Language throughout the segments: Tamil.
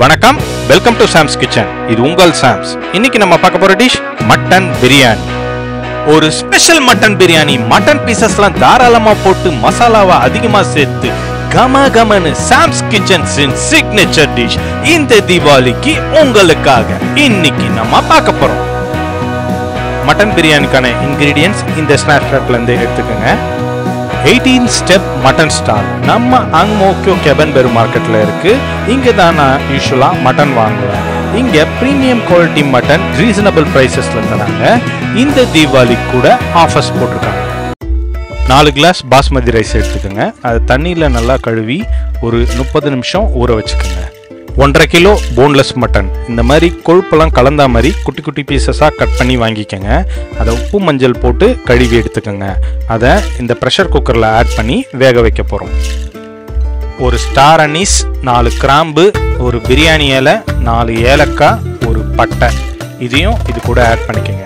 வணக்கம் வெல்கம் டு சாம்ஸ் கிச்சன் இது உங்கள் சாம்ஸ் இன்னைக்கு நம்ம பார்க்க போற டிஷ் மட்டன் பிரியாணி ஒரு ஸ்பெஷல் மட்டன் பிரியாணி மட்டன் பீசஸ்லாம் தாராளமா போட்டு மசாலாவை அதிகமா சேர்த்து கம கமனு சாம்ஸ் கிச்சன்ஸின் சிக்னேச்சர் டிஷ் இந்த தீபாவளிக்கு உங்களுக்காக இன்னைக்கு நம்ம பார்க்க போறோம் மட்டன் பிரியாணிக்கான இன்கிரீடியன்ஸ் இந்த ஸ்னாக்ல இருந்து எடுத்துக்கோங்க 18 ஸ்டெப் மட்டன் ஸ்டால் நம்ம அங்மோக்கியோ கெபன்பெரு மார்க்கெட்ல இருக்கு இங்க தான் நான் யூஸ்வலா மட்டன் வாங்குவேன் இங்க பிரீமியம் குவாலிட்டி மட்டன் ரீசனபிள் பிரைசஸ்ல தராங்க இந்த தீபாவளி கூட ஆஃபர்ஸ் போட்டிருக்காங்க நாலு கிளாஸ் பாஸ்மதி ரைஸ் எடுத்துக்கோங்க அது தண்ணியில் நல்லா கழுவி ஒரு முப்பது நிமிஷம் ஊற வச்சுக்கோங்க ஒன்றரை கிலோ போன்லெஸ் மட்டன் இந்த மாதிரி கொழுப்பெல்லாம் கலந்தா மாதிரி குட்டி குட்டி பீசஸாக கட் பண்ணி வாங்கிக்கோங்க அதை உப்பு மஞ்சள் போட்டு கழுவி எடுத்துக்கோங்க அதை இந்த ப்ரெஷர் குக்கரில் ஆட் பண்ணி வேக வைக்க போகிறோம் ஒரு ஸ்டார் அனீஸ் நாலு கிராம்பு ஒரு பிரியாணி இலை நாலு ஏலக்காய் ஒரு பட்டை இதையும் இது கூட ஆட் பண்ணிக்கோங்க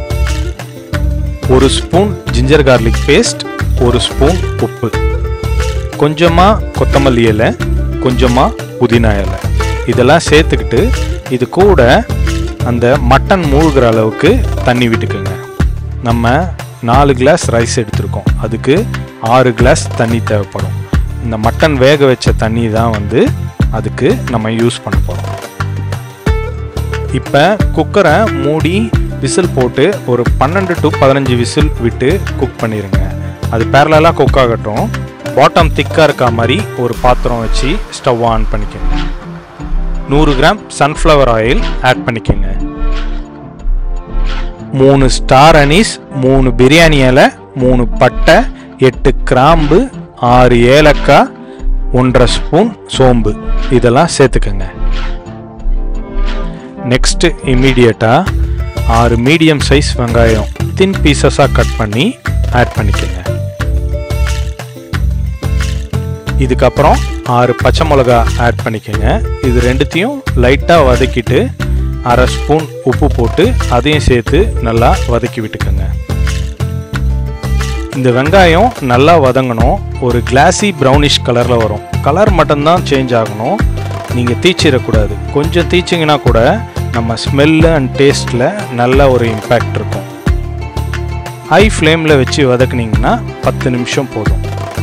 ஒரு ஸ்பூன் ஜிஞ்சர் கார்லிக் பேஸ்ட் ஒரு ஸ்பூன் உப்பு கொஞ்சமாக கொத்தமல்லி இலை கொஞ்சமாக புதினா இலை இதெல்லாம் சேர்த்துக்கிட்டு இது கூட அந்த மட்டன் மூழ்கிற அளவுக்கு தண்ணி விட்டுக்குங்க நம்ம நாலு கிளாஸ் ரைஸ் எடுத்திருக்கோம் அதுக்கு ஆறு கிளாஸ் தண்ணி தேவைப்படும் இந்த மட்டன் வேக வச்ச தண்ணி தான் வந்து அதுக்கு நம்ம யூஸ் பண்ண போகிறோம் இப்போ குக்கரை மூடி விசில் போட்டு ஒரு பன்னெண்டு டு பதினஞ்சு விசில் விட்டு குக் பண்ணிடுங்க அது பேரலாக குக் ஆகட்டும் பாட்டம் திக்காக இருக்க மாதிரி ஒரு பாத்திரம் வச்சு ஸ்டவ் ஆன் பண்ணிக்கோங்க நூறு கிராம் சன்ஃப்ளவர் ஆயில் ஆட் பண்ணிக்கோங்க மூணு ஸ்டார் அனீஸ் மூணு பிரியாணி இலை மூணு பட்டை எட்டு கிராம்பு ஆறு ஏலக்காய் ஒன்றரை ஸ்பூன் சோம்பு இதெல்லாம் சேர்த்துக்கோங்க நெக்ஸ்ட் இம்மீடியட்டாக ஆறு மீடியம் சைஸ் வெங்காயம் தின் பீசஸாக கட் பண்ணி ஆட் பண்ணிக்கோங்க இதுக்கப்புறம் ஆறு பச்சை மிளகா ஆட் பண்ணிக்கோங்க இது ரெண்டுத்தையும் லைட்டாக வதக்கிட்டு அரை ஸ்பூன் உப்பு போட்டு அதையும் சேர்த்து நல்லா வதக்கி விட்டுக்கோங்க இந்த வெங்காயம் நல்லா வதங்கணும் ஒரு கிளாஸி ப்ரௌனிஷ் கலரில் வரும் கலர் மட்டும்தான் சேஞ்ச் ஆகணும் நீங்கள் தீச்சிடக்கூடாது கொஞ்சம் தீச்சிங்கன்னா கூட நம்ம ஸ்மெல்லு அண்ட் டேஸ்ட்டில் நல்ல ஒரு இம்பேக்ட் இருக்கும் ஹை ஃப்ளேமில் வச்சு வதக்குனீங்கன்னா பத்து நிமிஷம் போதும்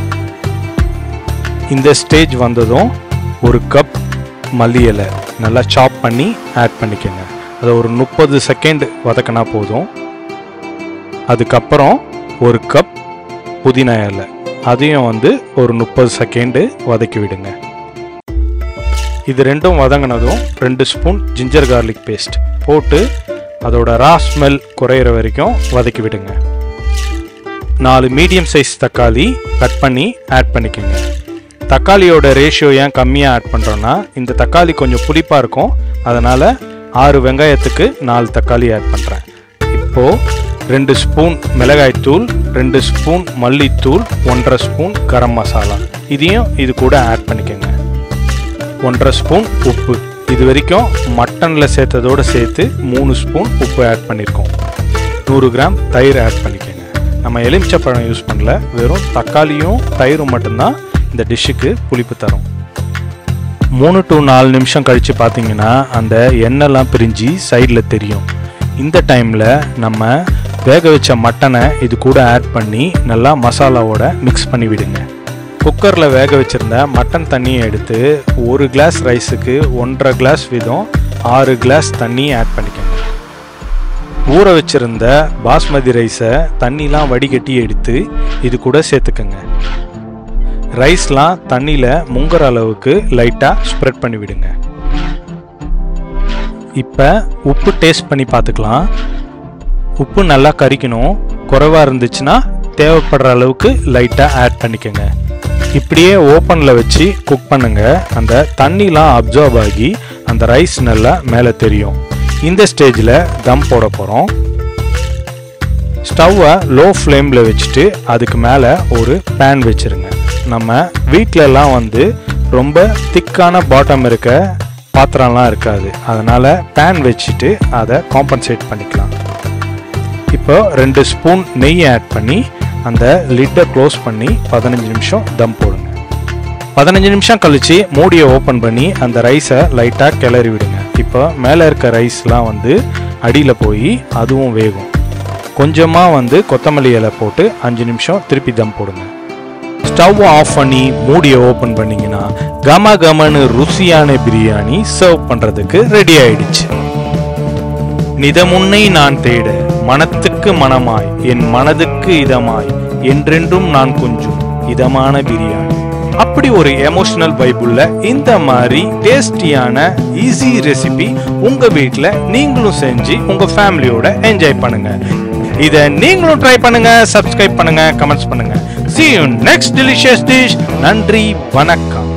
இந்த ஸ்டேஜ் வந்ததும் ஒரு கப் மல்லி இலை நல்லா சாப் பண்ணி ஆட் பண்ணிக்கோங்க அதை ஒரு முப்பது செகண்ட் வதக்கினா போதும் அதுக்கப்புறம் ஒரு கப் புதினா இலை அதையும் வந்து ஒரு முப்பது செகண்டு வதக்கி விடுங்க இது ரெண்டும் வதங்கினதும் ரெண்டு ஸ்பூன் ஜிஞ்சர் கார்லிக் பேஸ்ட் போட்டு அதோட ரா ஸ்மெல் குறையிற வரைக்கும் வதக்கி விடுங்க நாலு மீடியம் சைஸ் தக்காளி கட் பண்ணி ஆட் பண்ணிக்கோங்க தக்காளியோட ரேஷியோ ஏன் கம்மியாக ஆட் பண்ணுறோன்னா இந்த தக்காளி கொஞ்சம் புளிப்பாக இருக்கும் அதனால் ஆறு வெங்காயத்துக்கு நாலு தக்காளி ஆட் பண்ணுறேன் இப்போது ரெண்டு ஸ்பூன் மிளகாய்த்தூள் ரெண்டு ஸ்பூன் மல்லித்தூள் ஒன்றரை ஸ்பூன் கரம் மசாலா இதையும் இது கூட ஆட் பண்ணிக்கோங்க ஒன்றரை ஸ்பூன் உப்பு இது வரைக்கும் மட்டனில் சேர்த்ததோடு சேர்த்து மூணு ஸ்பூன் உப்பு ஆட் பண்ணியிருக்கோம் நூறு கிராம் தயிர் ஆட் பண்ணிக்கோங்க நம்ம எலுமிச்சப்பழம் யூஸ் பண்ணல வெறும் தக்காளியும் தயிரும் மட்டும்தான் இந்த டிஷ்ஷுக்கு புளிப்பு தரும் மூணு டு நாலு நிமிஷம் கழித்து பார்த்தீங்கன்னா அந்த எண்ணெய்லாம் பிரிஞ்சு சைடில் தெரியும் இந்த டைமில் நம்ம வேக வச்ச மட்டனை இது கூட ஆட் பண்ணி நல்லா மசாலாவோட மிக்ஸ் பண்ணி விடுங்க குக்கரில் வேக வச்சுருந்த மட்டன் தண்ணியை எடுத்து ஒரு கிளாஸ் ரைஸுக்கு ஒன்றரை கிளாஸ் வீதம் ஆறு கிளாஸ் தண்ணி ஆட் பண்ணிக்கோங்க ஊற வச்சிருந்த பாஸ்மதி ரைஸை தண்ணிலாம் வடிகட்டி எடுத்து இது கூட சேர்த்துக்கோங்க ரைஸ்லாம் தண்ணியில் முங்குற அளவுக்கு லைட்டாக ஸ்ப்ரெட் பண்ணி விடுங்க இப்போ உப்பு டேஸ்ட் பண்ணி பார்த்துக்கலாம் உப்பு நல்லா கறிக்கணும் குறைவாக இருந்துச்சுன்னா தேவைப்படுற அளவுக்கு லைட்டாக ஆட் பண்ணிக்கோங்க இப்படியே ஓப்பனில் வச்சு குக் பண்ணுங்க அந்த தண்ணிலாம் அப்சர்வ் ஆகி அந்த ரைஸ் நல்லா மேலே தெரியும் இந்த ஸ்டேஜில் தம் போட போகிறோம் ஸ்டவ்வை லோ ஃப்ளேமில் வச்சுட்டு அதுக்கு மேலே ஒரு பேன் வச்சுருங்க நம்ம வீட்டிலலாம் வந்து ரொம்ப திக்கான பாட்டம் இருக்க பாத்திரம்லாம் இருக்காது அதனால் பேன் வச்சுட்டு அதை காம்பன்சேட் பண்ணிக்கலாம் இப்போ ரெண்டு ஸ்பூன் நெய் ஆட் பண்ணி அந்த லிட்டை க்ளோஸ் பண்ணி பதினஞ்சு நிமிஷம் தம் போடுங்க பதினஞ்சு நிமிஷம் கழிச்சு மூடியை ஓப்பன் பண்ணி அந்த ரைஸை லைட்டாக கிளறி விடுங்க இப்போ மேலே இருக்க ரைஸ்லாம் வந்து அடியில் போய் அதுவும் வேகும் கொஞ்சமாக வந்து கொத்தமல்லி இலை போட்டு அஞ்சு நிமிஷம் திருப்பி தம் போடுங்க ஸ்டவ் ஆஃப் பண்ணி மூடியை ஓப்பன் பண்ணீங்கன்னா கம கமன்னு ருசியான பிரியாணி சர்வ் பண்ணுறதுக்கு ரெடி ஆயிடுச்சு நிதமுன்னை நான் தேட மனத்துக்கு மனமாய் என் மனதுக்கு இதமாய் என்றென்றும் நான் கொஞ்சம் இதமான பிரியாணி அப்படி ஒரு எமோஷனல் வைபுள்ள இந்த மாதிரி டேஸ்டியான ஈஸி ரெசிபி உங்க வீட்ல நீங்களும் செஞ்சு உங்க ஃபேமிலியோட என்ஜாய் பண்ணுங்க இதை நீங்களும் ட்ரை பண்ணுங்க சப்ஸ்கிரைப் பண்ணுங்க கமெண்ட்ஸ் பண்ணுங்க see you next delicious dish நன்றி வணக்கம்